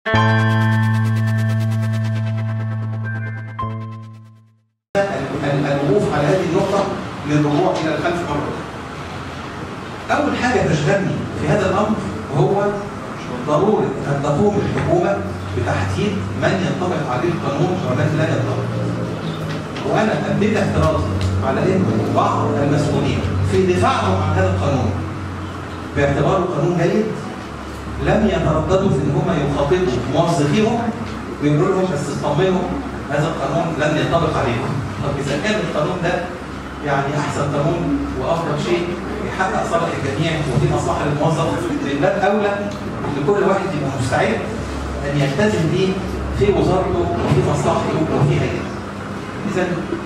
الوقوف على هذه النقطة للرجوع إلى الخلف مرة أخرى. أول حاجة تشغلني في هذا الأمر هو ضرورة أن تقوم الحكومة بتحديد من ينطبق عليه القانون ومن لا ينطبق. وأنا أبديت اعتراضي على أن بعض المسؤولين في دفاعهم عن هذا القانون باعتباره قانون جيد لم يترددوا في ان هم يخاطبوا موظفيهم ويقولوا لهم بس اطمنوا هذا القانون لن ينطبق عليكم. طب اذا كان القانون ده يعني احسن قانون وافضل شيء يحقق صالح الجميع وفي مصلحه للموظف من باب اولى ان كل واحد يبقى مستعد ان يلتزم به في وزارته وفي مصلحته وفي هيئته. اذا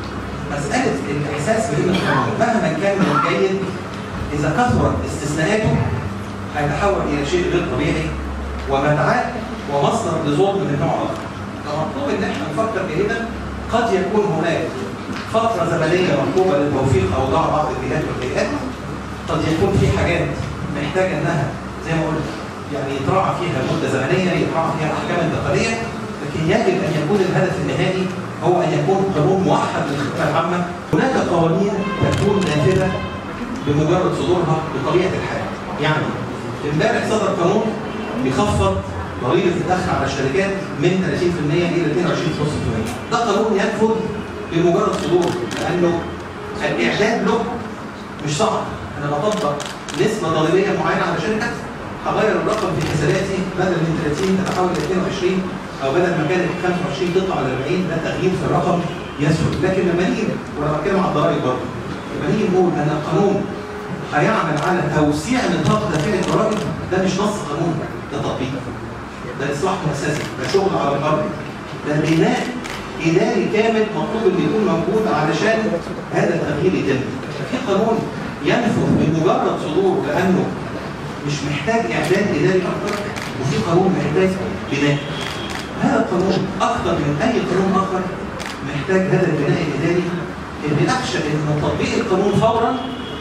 مساله الاحساس بان القانون مهما كان من جيد اذا كثرت استثناءاته هيتحول الى شيء غير طبيعي ومدعاه ومصدر لظلم من نوع اخر. فمطلوب ان احنا نفكر جيدا قد يكون هناك فترة زمنية مطلوبة للتوفيق أوضاع بعض الجهات والهيئات قد يكون في حاجات محتاجة إنها زي ما قلت يعني يتراعى فيها مدة زمنية يتراعى فيها أحكام انتقالية لكن يجب أن يكون الهدف النهائي هو أن يكون قانون موحد للخدمة العامة هناك قوانين تكون نافذة بمجرد صدورها بطبيعة الحال يعني امبارح صدر قانون بيخفض ضريبة الدخل على الشركات من 30% إلى 22.5% ده قانون ينفذ بمجرد صدوره لأنه الإعداد له مش صعب أنا بطبق نسبة ضريبية معينة على شركة هغير الرقم في حساباتي بدل من 30 تتحول إلى 22 أو بدل ما كانت 25 تطلع على 40 ده تغيير في الرقم يسهل لكن لما نيجي وأنا بتكلم على الضرائب برضه لما نيجي نقول أن القانون هيعمل على توسيع نطاق دافع الضرائب ده مش نص قانون ده تطبيق ده اصلاح مؤسسي ده شغل على الارض ده بناء اداري كامل مطلوب انه يكون موجود علشان هذا التغيير يتم في قانون ينفذ بمجرد صدوره لانه مش محتاج اعداد اداري اكتر وفي قانون محتاج بناء هذا القانون اكثر من اي قانون اخر محتاج هذا البناء الاداري اللي اخشى ان تطبيق القانون فورا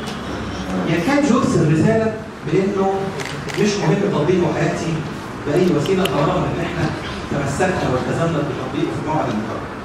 يكاد يرسل رساله بانه مش مهم تطبيقه حياتي باي وسيله طالما ان احنا تمسكنا والتزمنا بتطبيقه في موعد المقرر.